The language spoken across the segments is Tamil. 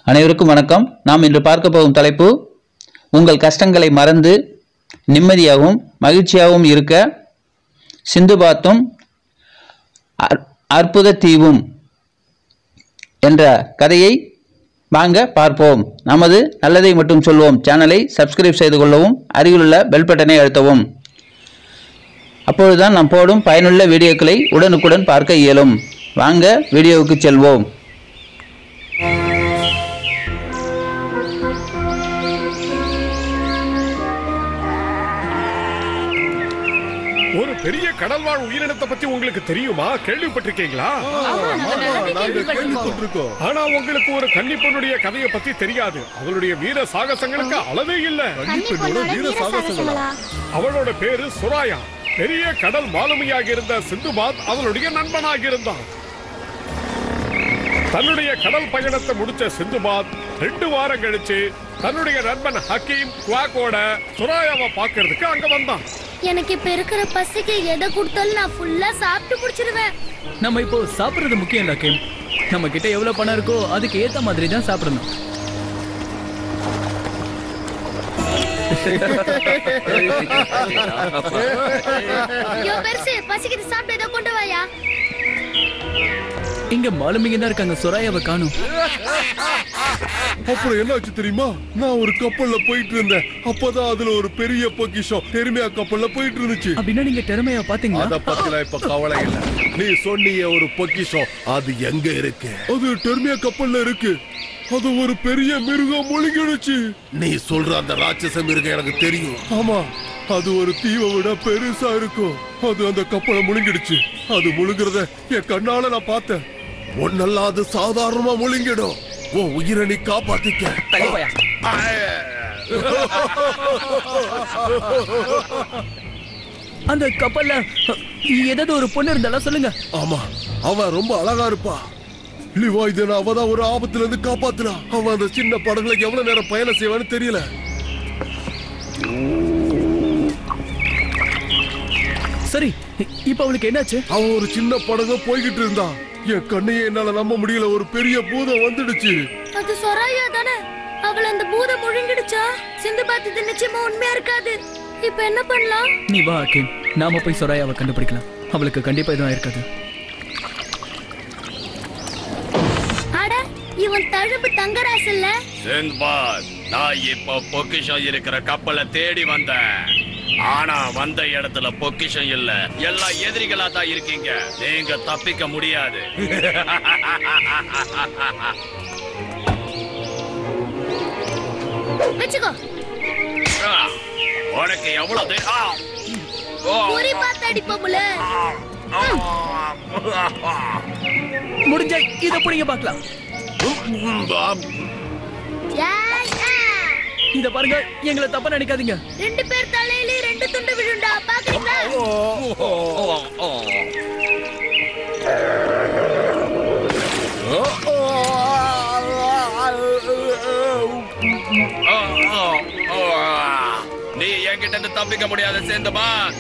அனைவருக்கும் வணக்கம் நாம் இன்று பார்க்க போகும் தலைப்பு உங்கள் கஷ்டங்களை மறந்து நிம்மதியாகவும் மகிழ்ச்சியாகவும் இருக்க சிந்து பாத்தும் அற்- அற்புத தீவும் என்ற கதையை வாங்க பார்ப்போம் நமது நல்லதை மட்டும் சொல்வோம் சேனலை சப்ஸ்கிரைப் செய்து கொள்ளவும் அருகிலுள்ள பெல் பட்டனை அழுத்தவும் அப்பொழுதுதான் நாம் போடும் பயனுள்ள வீடியோக்களை உடனுக்குடன் பார்க்க இயலும் வாங்க வீடியோவுக்கு செல்வோம் ஒரு பெரிய கடல்வாழ் உயிரினத்தை பத்தி உங்களுக்கு தெரியுமா கேள்விப்பட்டிருக்கீங்களா நாங்க கேள்விப்பட்டிருக்கோம் ஆனா உங்களுக்கு ஒரு கன்னிப்பெண்ணுடைய கதையை பத்தி தெரியாது அவளுடைய வீர சாகசங்களுக்கு அளவே இல்ல கன்னிப்பெண்ணோட வீர சாகசங்களா அவளோட பேரு சுராயா பெரிய கடல் மாலுமியாக இருந்த சிந்துபாத் அவளுடைய நண்பனாக இருந்தான் தன்னுடைய கடல் பயணத்தை முடிச்ச சிந்துபாத் ரெண்டு வாரம் கழிச்சு தன்னுடைய நண்பன் ஹக்கீம் குவாக்கோட சுராயாவை பார்க்கிறதுக்கு அங்க வந்தான் எனக்கு இப்ப இருக்கிற பசிக்கு எதை கொடுத்தாலும் நான் ஃபுல்லா சாப்பிட்டு முடிச்சிருவேன் நம்ம இப்போ சாப்பிடுறது முக்கியம் இல்ல கேம் நம்ம கிட்ட எவ்வளவு பணம் இருக்கோ அதுக்கு ஏத்த மாதிரி தான் சாப்பிடணும் ஐயோ பெருசு பசிக்குது சாப்பிட்டு ஏதோ கொண்டு வாயா இங்க மாலுமிங்க தான் இருக்காங்க சொராயாவை காணும் அப்புறம் என்னாச்சு தெரியுமா நான் ஒரு கப்பல்ல போயிட்டு இருந்தேன் அப்பதான் அதுல ஒரு பெரிய பொக்கிஷம் பெருமையா கப்பல்ல போயிட்டு இருந்துச்சு அப்படின்னா நீங்க திறமையா பாத்தீங்களா அத பத்தில இப்ப கவலை இல்ல நீ சொன்னிய ஒரு பொக்கிஷம் அது எங்க இருக்கு அது டெர்மியா கப்பல்ல இருக்கு அது ஒரு பெரிய மிருகம் முழுங்கிடுச்சு நீ சொல்ற அந்த ராட்சச மிருகம் எனக்கு தெரியும் ஆமா அது ஒரு தீவை விட பெருசா இருக்கும் அது அந்த கப்பலை முழுங்கிடுச்சு அது முழுங்குறத என் கண்ணால நான் பார்த்தேன் ஒன்னெல்லாம் அது சாதாரணமா முழுங்கிடும் உன் உயிரை நீ காப்பாத்திக்க அந்த கப்பல்ல ஏதாவது ஒரு பொண்ணு இருந்தாலும் சொல்லுங்க ஆமா அவன் ரொம்ப அழகா இருப்பா லிவாய்தன் அவதான் ஒரு ஆபத்துல இருந்து காப்பாத்துனா அவன் அந்த சின்ன படகுல எவ்வளவு நேரம் பயணம் செய்வான்னு தெரியல சரி இப்போ அவளுக்கு என்னாச்சு அவன் ஒரு சின்ன படகு போய்கிட்டு இருந்தான் என் கண்ணையே என்னால நம்ப முடியல ஒரு பெரிய பூதம் வந்துடுச்சு அது சொராயா தானே அவள அந்த பூதம் முழுங்கிடுச்சா சிந்து பார்த்தது நிச்சயமா உண்மையா இருக்காது இப்ப என்ன பண்ணலாம் நீ வா கேம் நாம போய் சொராயாவை கண்டுபிடிக்கலாம் அவளுக்கு கண்டிப்பா எதுவும் இருக்காது அட இவன் தழும்பு தங்கராசு இல்ல சிந்த்பாத் நான் இப்போ பொக்கிஷம் இருக்கிற கப்பலை தேடி வந்தேன் ஆனா வந்த இடத்துல பொக்கிஷம் இல்ல எல்லாம் எதிரிகளா தான் இருக்கீங்க நீங்க தப்பிக்க முடியாது வச்சுக்கோ ஆ, உனக்கு எவ்வளவு தை- ஆ! ஓ! குறி பார்த்து அடிப்போம்ல முடிஞ்சா இத புடிங்க பார்க்கலாம் ஏய், ஆ. இத பாருங்க எங்களை தப்பா நினைக்காதீங்க ரெண்டு பேர் தலையில ரெண்டு துண்டு விழுண்டா பாக்குறீங்களா ஆ, ஆ, ஆ. நீ என்கிட்ட இருந்து தப்பிக்க முடியாது சிந்துபாத்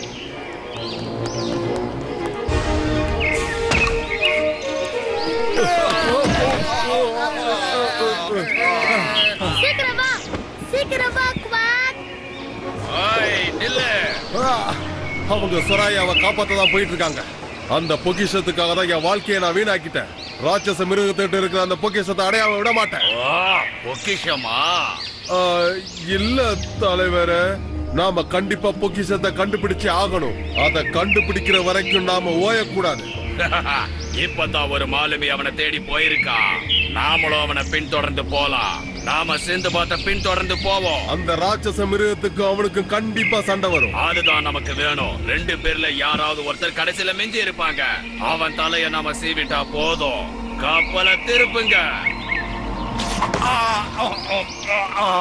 சீக்கிரம் வா சீக்கிரம் வா குவாக் ஓய் நில்லு ஆ! அவங்க சொராயாவை காப்பாத்த தான் போயிட்டு இருக்காங்க அந்த பொக்கிஷத்துக்காக தான் என் வாழ்க்கையை நான் வீணாக்கிட்டேன் ராட்சச மிருகத்திட்ட இருக்கிற அந்த பொக்கிஷத்தை அடையாம விட மாட்டேன் ஓ, பொக்கிஷமா ஆ, இல்ல தலைவரே நாம கண்டிப்பா பொக்கிஷத்தை கண்டுபிடிச்சு ஆகணும் அதை கண்டுபிடிக்கிற வரைக்கும் நாம ஓயக்கூடாது இப்பதான் ஒரு மாலுமி அவனை தேடி போயிருக்கான் நாமளும் அவனை பின்தொடர்ந்து போலாம் நாம சிந்து பார்த்த பின்தொடர்ந்து போவோம் அந்த ராட்சச மிருகத்துக்கு அவனுக்கு கண்டிப்பா சண்டை வரும் அதுதான் நமக்கு வேணும் ரெண்டு பேர்ல யாராவது ஒருத்தர் கடைசியில மிஞ்சி இருப்பாங்க அவன் தலைய நாம சீவிட்டா போதும் கப்பலை திருப்புங்க ஆ, ஆ, ஆ, ஆ, ஆ.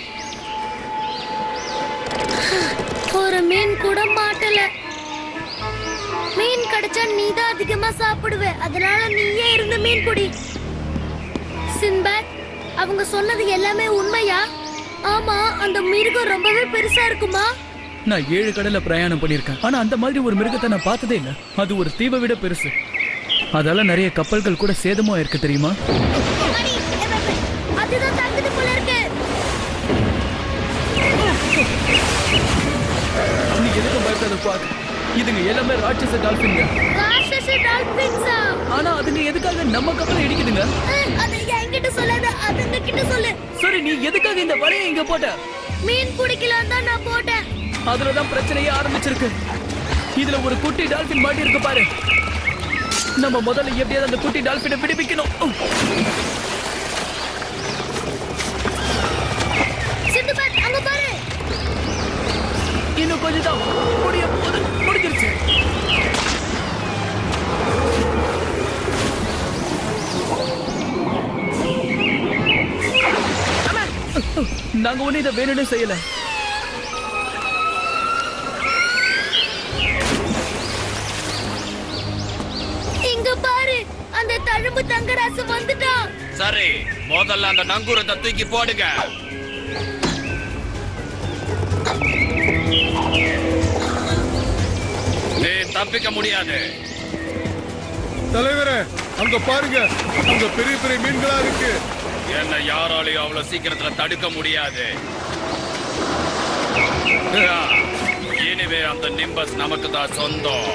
ஒரு மீன் கூட மாட்டல மீன் கிடைச்சா நீ தான் அதிகமா சாப்பிடுவ அதனால நீயே இருந்து மீன் பிடி சின்பத் அவங்க சொன்னது எல்லாமே உண்மையா ஆமா அந்த மிருகம் ரொம்பவே பெருசா இருக்குமா நான் ஏழு கடல்ல பிரயாணம் பண்ணிருக்கேன் ஆனா அந்த மாதிரி ஒரு மிருகத்தை நான் பார்த்ததே இல்ல அது ஒரு தீவை விட பெருசு அதால நிறைய கப்பல்கள் கூட சேதமா இருக்கு தெரியுமா அடி, எ, எ, எ, அதுதான் தங்குது போல இருக்கு நீ எதுக்கும் பயப்படாத குவாக் இதுங்க எல்லாமே ராட்சச டால்பின்ங்க ராட்சச டால்பின்ஸா ஆனா அதுங்க எதுக்காக நம்ம கப்பலை இடிக்குதுங்க அதை என்கிட்ட சொல்லாத அதுங்க கிட்ட சொல்லு சரி நீ எதுக்காக இந்த வலையை இங்க போட்ட மீன் பிடிக்கலாம் தான் நான் போட்டேன் அதுலதான் பிரச்சனையே ஆரம்பிச்சிருக்கு இதுல ஒரு குட்டி டால்பின் மாட்டி இருக்கு பாரு நம்ம முதல்ல எப்படியாவது அந்த குட்டி டால்பினை விடுவிக்கணும் உம். சிந்துபாத் அங்க பாரு இன்னும் கொஞ்சம் தான் முடிய போகுது முடிஞ்சிருச்சு அம்மா. நாங்க ஒண்ணு இதை வேணும்னு செய்யல இங்க பாரு அந்த தழும்பு தங்கராசு வந்துட்டான் சரி முதல்ல அந்த நங்கூரத்தை தூக்கி போடுங்க நீ தப்பிக்க முடியாது தலைவரே அங்க பாருங்க அங்க பெரிய பெரிய மீன்களா இருக்கு என்ன யாராலையும் அவ்வளவு சீக்கிரத்துல தடுக்க முடியாது இனிமே அந்த நிம்பஸ் நமக்கு தான் சொந்தம்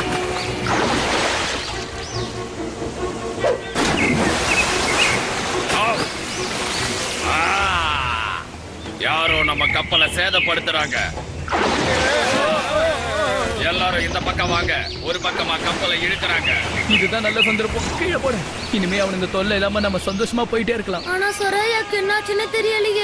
ஆவ். ஆ. யாரோ நம்ம கப்பலை சேதப்படுத்துறாங்க எல்லாரும் இந்த பக்கம் வாங்க ஒரு பக்கமா கப்பலை இழுக்கிறாங்க இதுதான் நல்ல சந்தர்ப்பம் கீழே போடு இனிமே அவனுங்க தொல்லை இல்லாம நம்ம சந்தோஷமா போயிட்டே இருக்கலாம் ஆனா சொராயாக்கு என்னாச்சுன்னு தெரியலையே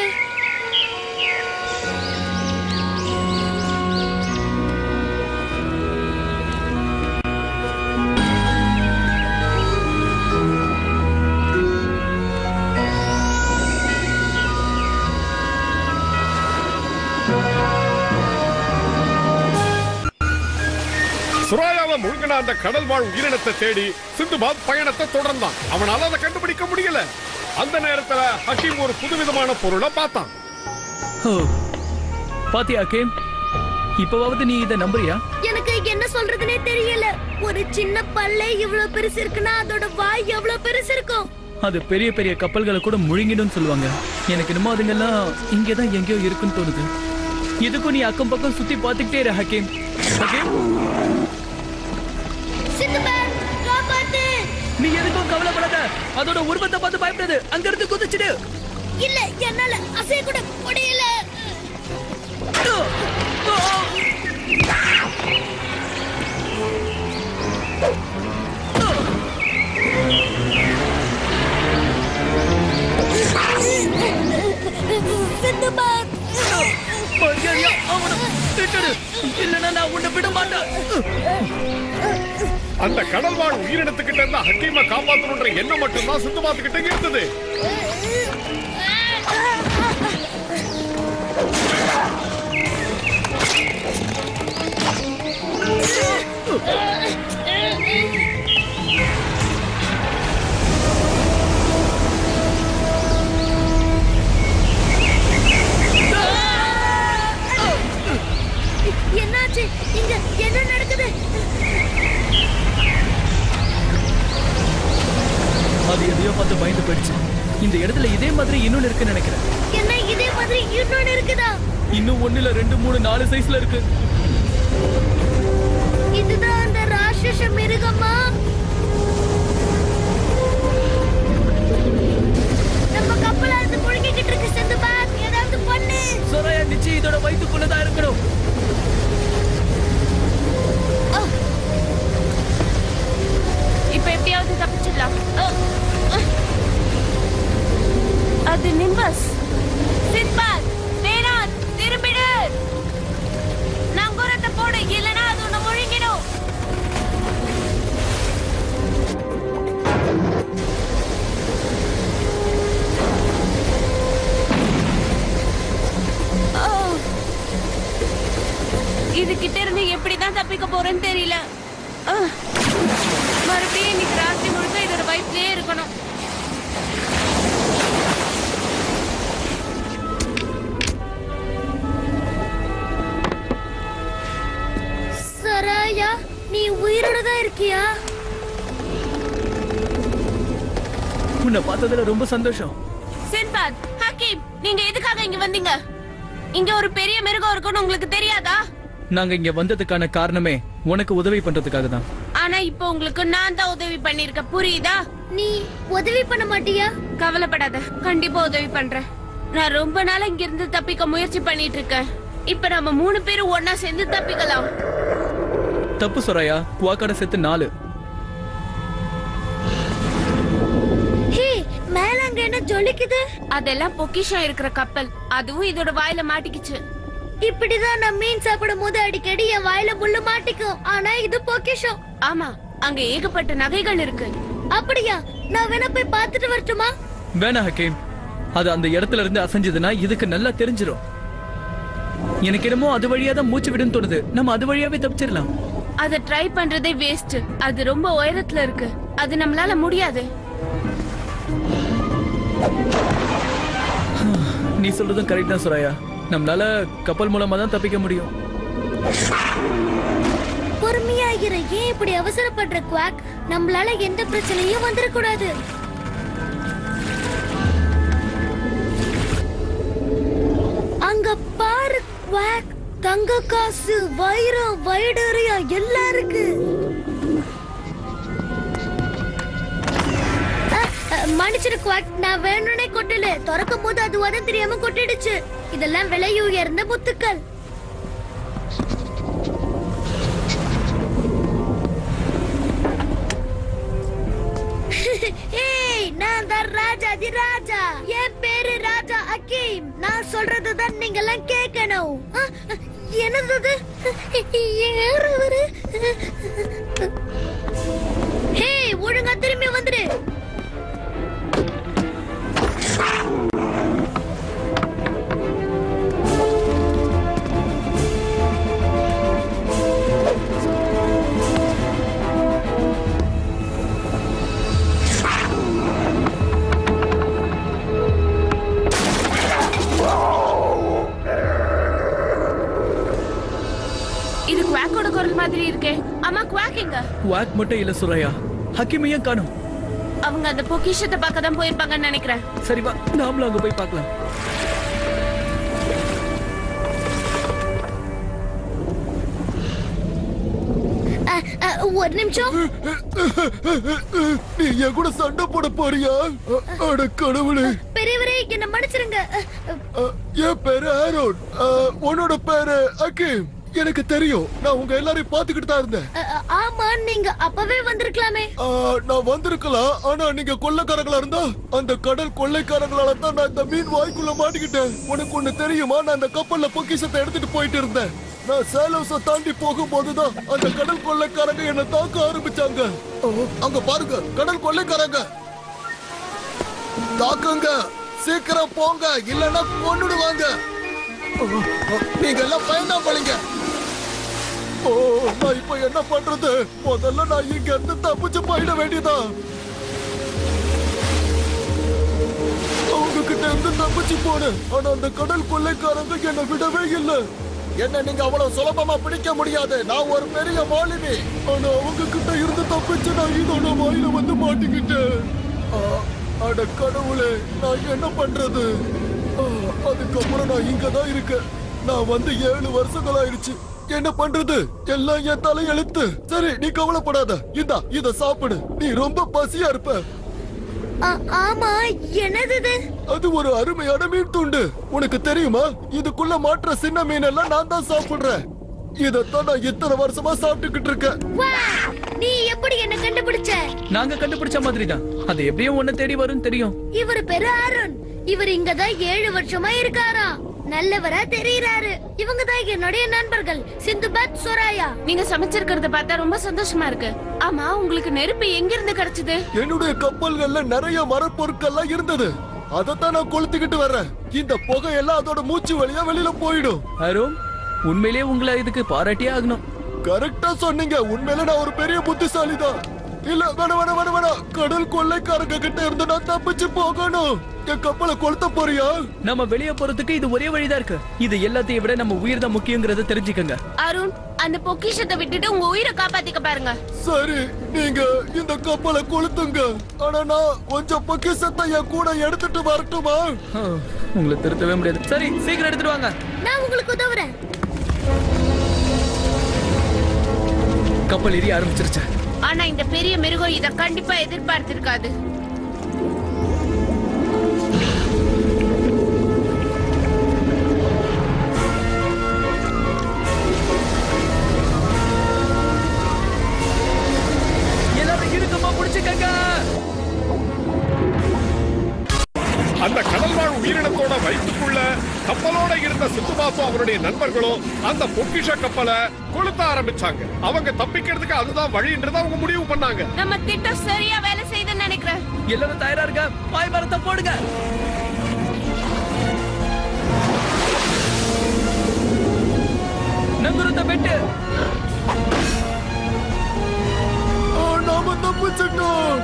சுராயாவை முழுங்கின அந்த கடல் வாழ் உயிரினத்தை தேடி சிந்துபாத் பயணத்தை தொடர்ந்தான் அவனால அதை கண்டுபிடிக்க முடியல அந்த நேரத்துல ஹக்கீம் ஒரு புதுவிதமான பொருளை பார்த்தான் ஓ. பாத்தியா கேம் இப்பவாவது நீ இதை நம்புறியா எனக்கு என்ன சொல்றதுனே தெரியல ஒரு சின்ன பல்லே இவ்வளவு பெருசு இருக்குன்னா அதோட வாய் எவ்வளவு பெருசு இருக்கும் அது பெரிய பெரிய கப்பல்களை கூட முழுங்கிடும் சொல்லுவாங்க எனக்கு என்னமோ அதுங்கெல்லாம் இங்கதான் எங்கேயோ இருக்குன்னு தோணுது இதுக்கும் நீ அக்கம் பக்கம் சுத்தி பார்த்துக்கிட்டே இரு ஹக்கீம் ஹக்கீம் சிந்துபாத் காப்பாத்து நீ எதுக்கும் கவலைப்படாத அதோட உருவத்தை பார்த்து பயப்படாது அங்க இருந்து குதிச்சிடு இல்ல என்னால அசைய கூட முடியல சிந்துபாத் மரியாதையா அவனை விட்டுடு இல்லைன்னா நான் உன்னை விட மாட்டேன் அந்த கடல் வாழ் உயிரினத்துக்கிட்ட இருந்த ஹக்கீமை காப்பாத்தணுன்ற எண்ணம் மட்டும்தான் சிந்துபாத் கிட்ட இருந்தது என்னாச்சு இங்க என்ன நடக்குது அது எதையோ பார்த்து பயந்து போயிடுச்சு இந்த இடத்துல இதே மாதிரி இன்னொன்னு இருக்குன்னு நினைக்கிறேன் என்ன இதே மாதிரி இன்னொன்னு இருக்குதா இன்னும் ஒண்ணுல ரெண்டு மூணு நாலு சைஸ்ல இருக்கு இதுதான் அந்த ராட்சச மிருகமா நம்ம கப்பல அது முழுங்கிக்கிட்டு இருக்கு சிந்துபாத் ஏதாவது பண்ணு சொராயா நிச்சயம் இதோட வயிற்றுக்குள்ளதான் இருக்கணும் இப்ப எப்படியாவது தப்பிச்சிடலாம் அஹ், அஹ். அது நிம்பஸ் சித்பாத் வேணாம் திரும்பிடு நங்கூரத்தை போடு இல்லனா அது உன்னை முழுங்கிடும் ஓ. இது கிட்ட இருந்து எப்படிதான் தப்பிக்க போறேன்னு தெரியல அஹ். மறுபடியும் இன்னைக்கு ராத்திரி முழுக்க இதோட வயிற்றுலயே இருக்கணும் சராயா நீ உயிரோட தான் இருக்கியா உன்னை பார்த்ததுல ரொம்ப சந்தோஷம் சின்பாத் ஹக்கீம் நீங்க எதுக்காக இங்க வந்தீங்க இங்க ஒரு பெரிய மிருகம் இருக்குன்னு உங்களுக்கு தெரியாதா நாங்க இங்க வந்ததுக்கான காரணமே உனக்கு உதவி பண்றதுக்காக தான் ஆனா இப்போ உங்களுக்கு நான் தான் உதவி பண்ணிருக்கேன் புரியுதா நீ உதவி பண்ண மாட்டியா கவலைப்படாத கண்டிப்பா உதவி பண்றேன் நான் ரொம்ப நாளா இங்க இருந்து தப்பிக்க முயற்சி பண்ணிட்டு இருக்கேன் இப்ப நம்ம மூணு பேரும் ஒன்னா சேர்ந்து தப்பிக்கலாம் தப்பு சொராயா குவாக்காட சேர்த்து நாலு ஹே மேல அங்க என்ன ஜொலிக்குது அதெல்லாம் பொக்கிஷம் இருக்கிற கப்பல் அதுவும் இதோட வாயில மாட்டிக்கிச்சு இப்படிதான் நான் மீன் சாப்பிடும் போது அடிக்கடி என் வாயில முள்ளு மாட்டிக்கும் ஆனா இது பொக்கிஷம் ஆமா அங்க ஏகப்பட்ட நகைகள் இருக்கு அப்படியா நான் வேணா போய் பார்த்துட்டு வரட்டுமா வேணா ஹக்கீம் அது அந்த இடத்துல இருந்து அசைஞ்சதுன்னா இதுக்கு நல்லா தெரிஞ்சிரும் எனக்கு என்னமோ அது வழியா தான் மூச்சு விடுன்னு தோணுது நம்ம அது வழியாவே தப்பிச்சிடலாம் அத ட்ரை பண்றதே வேஸ்ட் அது ரொம்ப உயரத்துல இருக்கு அது நம்மளால முடியாது நீ சொல்றதும் கரெக்ட் தான் சுராயா நம்மளால கப்பல் மூலமா தான் தப்பிக்க முடியும் பொறுமையா இரு ஏன் இப்படி அவசரப்படுற குவாக் நம்மளால எந்த பிரச்சனையும் வந்துடக்கூடாது அங்க பாரு குவாக் தங்க காசு வைரம் வைடூரியம் எல்லாம் இருக்கு அஹ், அஹ், மன்னிச்சிரு குவாக் நான் வேணும்னே கொட்டல திறக்கும் போது அது உதம் தெரியாம கொட்டிடுச்சு இதெல்லாம் விலை உயர்ந்த முத்துக்கள் ஏய் நான் தான் ராஜாதி ராஜா என் பேரு ராஜா அக்கீம் நான் சொல்றது தான் நீங்க எல்லாம் கேட்கணும் ஆ, என்னது அது யாரு அவரு ஹே ஒழுங்கா திரும்பி வந்துரு இது குவாக்கோட குரல் மாதிரி இருக்கே அம்மா குவாக் எங்க குவாக் மட்டும் இல்ல சுராயா ஹக்கீமையும் காணும் அவங்க அந்த பொக்கிஷத்தை பார்க்க தான் போயிருப்பாங்கன்னு நினைக்கிறேன் சரி வா நாமளும் அங்க போய் பார்க்கலாம் அ, அ, ஒரு நிமிஷம் நீ என் கூட சண்டை போட போறியா அ- அட கடவுளே பெரியவரே என்ன மன்னிச்சிருங்க அ, அ, அ, என் பேரு ஆரோன் அ, உன்னோட பேரு அக்கீம் எனக்கு தெரியும் நான் உங்க எல்லாரையும் பாத்துக்கிட்டு தான் இருந்தேன் அ, ஆமா நீங்க அப்பவே வந்திருக்கலாமே ஆ, நான் வந்திருக்கலாம் ஆனா நீங்க கொள்ளைக்காரங்களா இருந்தா அந்த கடல் கொள்ளைக்காரங்களால தான் நான் இந்த மீன் வாய்க்குள்ள மாட்டிக்கிட்டேன் உனக்கு ஒண்ணு தெரியுமா நான் அந்த கப்பல்ல பொக்கிஷத்தை எடுத்துட்டு போயிட்டு இருந்தேன் நான் சேலம்ஸ தாண்டி போகும்போதுதான் அந்த கடல் கொள்ளைக்காரங்க என்ன தாக்க ஆரம்பிச்சாங்க ஓ, அங்க பாருங்க கடல் கொள்ளைக்காரங்க தாக்குங்க சீக்கிரம் போங்க இல்லைன்னா கொன்னுடுவாங்க ஓ, ஓ, நீங்க எல்லாம் பயந்தா போலீங்க ஓ நான் இப்ப என்ன பண்றது முதல்ல நான் இங்க இருந்து தப்பிச்சு போயிட வேண்டியதா அவங்க கிட்ட இருந்து தப்பிச்சு போனேன் ஆனா அந்த கடல் கொள்ளைக்காரங்க என்னை விடவே இல்ல என்ன நீங்க அவ்வளவு சுலபமா பிடிக்க முடியாது நான் ஒரு பெரிய மாலுமி ஆனா அவங்க கிட்ட இருந்து தப்பிச்சு நான் இதோட வாயில வந்து மாட்டிக்கிட்டேன் ஆ, அட கடவுளே நான் என்ன பண்றது ஆ, அதுக்கப்புறம் நான் இங்க தான் இருக்கேன் நான் வந்து ஏழு வருஷங்கள் ஆயிடுச்சு என்ன பண்றது எல்லாம் என் தலை எழுத்து சரி நீ கவலைப்படாத இந்தா இத சாப்பிடு நீ ரொம்ப பசியா இருப்ப அ, ஆமா என்னது இது அது ஒரு அருமையான மீன் துண்டு உனக்கு தெரியுமா இதுக்குள்ள மாற்ற சின்ன மீன் எல்லாம் நான் தான் சாப்பிடுறேன் இதத்தான் நான் இத்தனை வருஷமா சாப்பிட்டுக்கிட்டு இருக்கேன் வா, நீ எப்படி என்ன கண்டுபிடிச்ச நாங்க கண்டுபிடிச்ச மாதிரி தான் அது எப்படியும் ஒன்ன தேடி வரும் தெரியும் இவர் பேரு அருண் இவர் இங்கதான் ஏழு வருஷமா இருக்காராம் நல்லவரா தெரியறாரு இவங்க தான் என்னுடைய நண்பர்கள் சிந்துபாத் சொராயா நீங்க சமைச்சிருக்கிறத பார்த்தா ரொம்ப சந்தோஷமா இருக்கு ஆமா உங்களுக்கு நெருப்பு எங்க இருந்து கிடைச்சது என்னுடைய கப்பல்கள்ல நிறைய மரப்பொருட்கள்லாம் இருந்தது அதைத்தான் நான் கொளுத்திக்கிட்டு வர்றேன் இந்த புகையெல்லாம் அதோட மூச்சு வழியா வெளியில போயிடும் அருண் உண்மையிலேயே உங்களை இதுக்கு பாராட்டியே ஆகணும் கரெக்டா சொன்னீங்க உண்மையில நான் ஒரு பெரிய புத்திசாலி தான் இல்ல வேணாம் வேணாம் வேணாம் வேணாம் கடல் கொள்ளைக்காரங்க கிட்ட இருந்து நான் தப்பிச்சு போகணும் என் கப்பலை கொளுத்த போறியா நம்ம வெளிய போறதுக்கு இது ஒரே வழிதான் இருக்கு இது எல்லாத்தையும் விட நம்ம உயிர் தான் முக்கியங்கிறத தெரிஞ்சுக்கங்க அருண் அந்த பொக்கிஷத்தை விட்டுட்டு உங்க உயிரை காப்பாத்திக்க பாருங்க சரி நீங்க இந்த கப்பலை கொளுத்துங்க ஆனா நான் கொஞ்சம் பொக்கிஷத்தை என் கூட எடுத்துட்டு வரட்டுமா ஆ, உங்களை திருத்தவே முடியாது சரி சீக்கிரம் எடுத்துட்டு வாங்க நான் உங்களுக்கு உதவுறேன் கப்பல் எரிய ஆரம்பிச்சிருச்சு ஆனா இந்த பெரிய மிருகம் இத கண்டிப்பா எதிர்பார்த்திருக்காது எல்லாரும் இறுக்கமா புடிச்சுக்கங்க அந்த கடல் வாழ் உயிரினத்தோட வயிற்றுக்குள்ள கப்பலோட இருந்த சித்துபாசு அவருடைய நண்பர்களும் அந்த பொக்கிஷ கப்பலை கொளுத்த ஆரம்பிச்சாங்க அவங்க தப்பிக்கிறதுக்கு அதுதான் வழின்றதை அவங்க முடிவு பண்ணாங்க நம்ம திட்டம் சரியா வேலை செய்யுதுன்னு நினைக்கிறேன் எல்லாரும் தயாரா இருக்க பாய் மரத்தை போடுங்க நங்குரத்தை வெட்டு ஆ, நாம தப்பிச்சிட்டோம்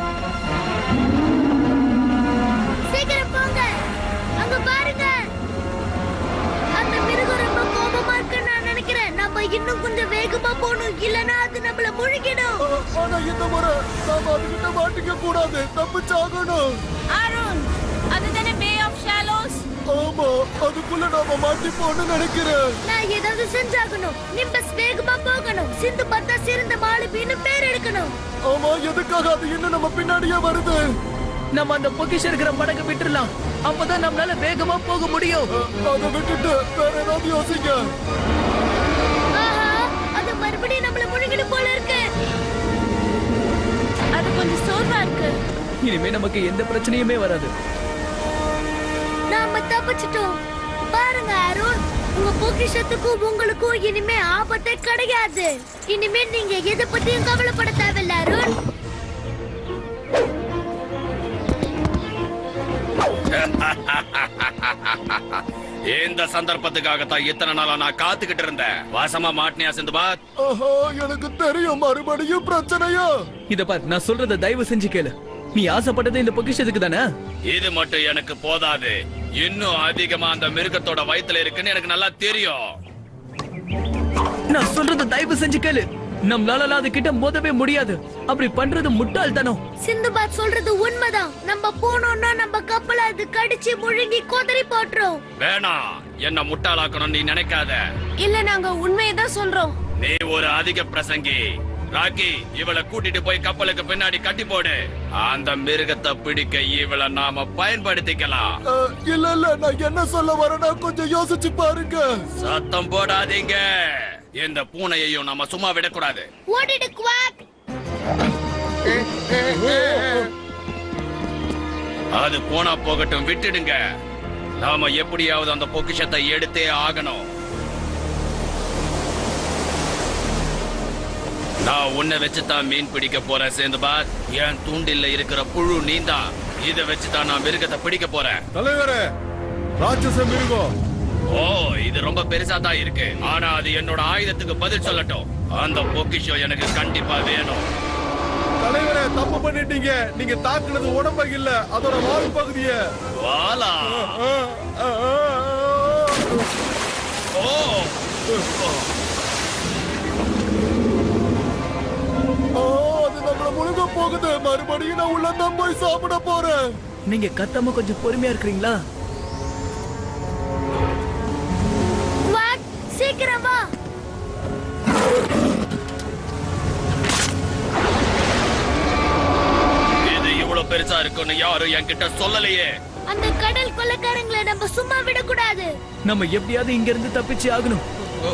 சீக்கிரம் போங்க அங்க பாருங்க அந்த மிருகம் ரொம்ப கோபமா இருக்குன்னு நான் நினைக்கிறேன் நம்ம இன்னும் கொஞ்சம் வேகமா போகணும் இல்லனா அது நம்மள முழுகிடும் ஆ, ஆனா இந்த முறை நாம அதுகிட்ட மாட்டிக்க கூடாது தப்பிச்சாகணும் அருண் அதுதானே பே ஆஃப் ஷாலோஸ் ஆமா அதுக்குள்ள நாம மாட்டிப்போன்னு நினைக்கிறேன் நான் ஏதாவது செஞ்சாகணும் நிம்பஸ் வேகமா போகணும் சிந்து பத்தா சிறந்த மாலுபின்னு பேர் எடுக்கணும் ஆமா எதுக்காக அது இன்னும் நம்ம பின்னாடியே வருது நம்ம அந்த பொக்கிஷம் இருக்கிற படகு விட்டுறலாம் அப்பதான் நம்மளால வேகமா போக முடியும் ஆ, அதை விட்டுட்டு வேற ஏதாவது யோசிங்க ஆஹா அது மறுபடியும் நம்மள முழுகிடும் போல இருக்கு அது கொஞ்சம் சோர்வா இருக்கு இனிமே நமக்கு எந்த பிரச்சனையுமே வராது நாம தப்பிச்சிட்டோம் பாருங்க அருண் உங்க பொக்கிஷத்துக்கும் உங்களுக்கும் இனிமே ஆபத்தே கிடையாது இனிமே நீங்க எதை பத்தியும் கவலைப்பட தேவையில்ல அருண் இந்த சந்தர்ப்பத்துக்காகத்தான் இத்தனை நாளா நான் காத்துக்கிட்டு இருந்தேன் வாசமா மாட்டினியா சிந்துபாத் ஆஹா எனக்கு தெரியும் மறுபடியும் பிரச்சனையா இத பார் நான் சொல்றத தயவு செஞ்சு கேளு நீ ஆசைப்பட்டது இந்த பொக்கிஷத்துக்கு தானே இது மட்டும் எனக்கு போதாது இன்னும் அதிகமா அந்த மிருகத்தோட வயித்துல இருக்குன்னு எனக்கு நல்லா தெரியும் நான் சொல்றத தயவு செஞ்சு கேளு நம்மளால அது கிட்ட மோதவே முடியாது அப்படி பண்றது முட்டாள்தனம் சிந்துபாத் சொல்றது உண்மைதான் நம்ம போனோம்னா நம்ம கப்பலை அது கடிச்சு முழுங்கி கொதறி போட்டுரும் வேணாம் என்ன முட்டாளாக்கணும் நீ நினைக்காத இல்ல நாங்க உண்மையை தான் சொல்றோம் நீ ஒரு அதிக பிரசங்கி ராக்கி இவளை கூட்டிட்டு போய் கப்பலுக்கு பின்னாடி கட்டி போடு அந்த மிருகத்தை பிடிக்க இவளை நாம பயன்படுத்திக்கலாம் ஆ, இல்ல இல்ல நான் என்ன சொல்ல வரேன்னா கொஞ்சம் யோசிச்சு பாருங்க சத்தம் போடாதீங்க இந்த பூனையையும் நம்ம சும்மா விடக்கூடாது ஓடிடு குவாக் அது போனா போகட்டும் விட்டுடுங்க நாம எப்படியாவது அந்த பொக்கிஷத்தை எடுத்தே ஆகணும் நான் உன்னை வச்சுதான் மீன் பிடிக்க போறேன் சேந்துபாத் என் தூண்டில்ல இருக்கிற புழு நீந்தான் இதை வச்சுதான் நான் மிருகத்தை பிடிக்க போறேன் தலைவரே ராட்சச மிருகம் ஓ இது ரொம்ப பெருசா தான் இருக்கு ஆனா அது என்னோட ஆயுதத்துக்கு பதில் சொல்லட்டும் அந்த பொக்கிஷம் எனக்கு கண்டிப்பா வேணும் தலைவரே தப்பு பண்ணிட்டீங்க நீங்க தாக்குனது உடம்ப இல்ல அதோட வால் பகுதிய வாலா ஓ அது நம்மள முழுங்க போகுது மறுபடியும் நான் உள்ள தான் போய் சாப்பிட போறேன் நீங்க கத்தாம கொஞ்சம் பொறுமையா இருக்கிறீங்களா குவாக் சீக்கிரம் வா இது இவ்வளவு பெருசா இருக்குன்னு யாரும் என்கிட்ட சொல்லலையே அந்த கடல் கொள்ளைக்காரங்களை நம்ம சும்மா விடக்கூடாது நம்ம எப்படியாவது இங்க இருந்து தப்பிச்சு ஆகணும்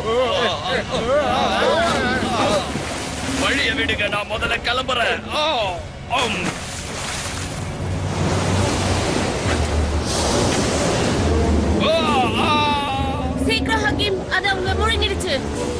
வழிய விடுங்க நான் முதல்ல கிளம்புறேன் ஆ, ஆம். ஆ, ஆ. சீக்கிரம் ஹக்கீம் அது அவங்க முழுங்கிடுச்சு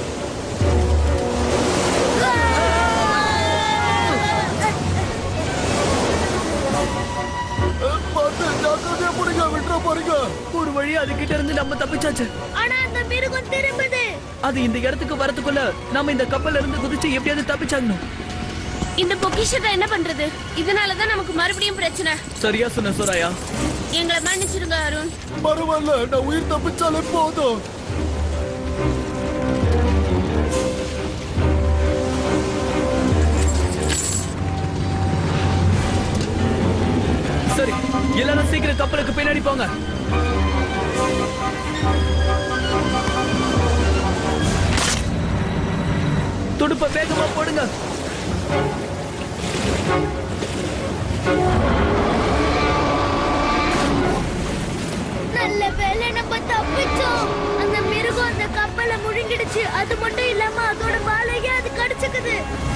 பார்த்து ஜாக்கிரதையா புடிங்க விட்டுற போறீங்க ஒரு வழி அது கிட்ட இருந்து நம்ம தப்பிச்சாச்சு ஆனா அந்த மிருகம் திரும்புது அது இந்த இடத்துக்கு வரதுக்குள்ள நாம இந்த கப்பல்ல இருந்து குதிச்சு எப்படியாவது தப்பிச்சாகணும் இந்த பொக்கிஷத்தை என்ன பண்றது இதனாலதான் நமக்கு மறுபடியும் பிரச்சனை சரியா சொன்ன சோராயா எங்களை மன்னிச்சிருங்க அருண் பரவாயில்ல நான் உயிர் தப்பிச்சாலே போதும் சரி எல்லாரும் சீக்கிரம் கப்பலுக்கு பின்னாடி போங்க துடுப்ப வேகமா போடுங்க நல்ல வேலை நம்ம தப்பிச்சோம் அந்த மிருகம் அந்த கப்பலை முழுங்கிடுச்சு அது மட்டும் இல்லாம அதோட வாழையே அது கடிச்சுக்குது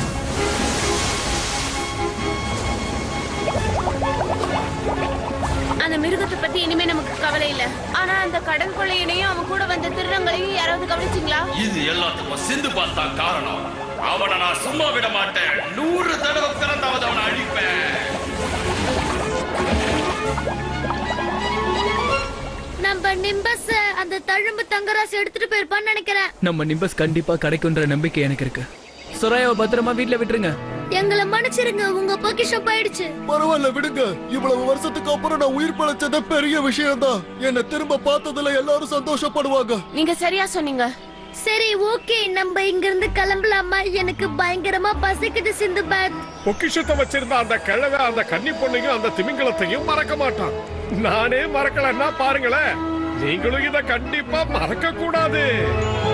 அந்த மிருகத்தை பத்தி இனிமே நமக்கு கவலை இல்ல ஆனா அந்த கடன் கொள்ளையனையும் அவன் கூட வந்த திருடங்களையும் யாராவது கவனிச்சிங்களா இது எல்லாத்துக்கும் சிந்து பார்த்தா காரணம் அவனை நான் சும்மா விட மாட்டேன் நூறு தடவை பிறந்தாவது அவனை அழிப்பேன் நம்ம நிம்பஸ் அந்த தழும்பு தங்கராசு எடுத்துட்டு போயிருப்பான்னு நினைக்கிறேன் நம்ம நிம்பஸ் கண்டிப்பா கிடைக்குன்ற நம்பிக்கை எனக்கு இருக்கு சொராயாவை பத்திரமா வீட்ல விட்டுருங்க எங்களை மன்னிச்சிருங்க உங்க பொக்கிஷம் போயிடுச்சு பரவாயில்ல விடுங்க இவ்வளவு வருஷத்துக்கு அப்புறம் நான் உயிர் பழைச்சது பெரிய விஷயம்தான் என்ன திரும்ப பார்த்ததுல எல்லாரும் சந்தோஷப்படுவாங்க நீங்க சரியா சொன்னீங்க சரி ஓகே நம்ம இங்க இருந்து கிளம்பலாமா எனக்கு பயங்கரமா பசிக்குது சிந்து பாத் பொக்கிஷத்தை வச்சிருந்த அந்த கிழவை அந்த கன்னி பொண்ணையும் அந்த திமிங்கலத்தையும் மறக்க மாட்டான் நானே மறக்கலன்னா பாருங்களேன் நீங்களும் இத கண்டிப்பா மறக்க கூடாது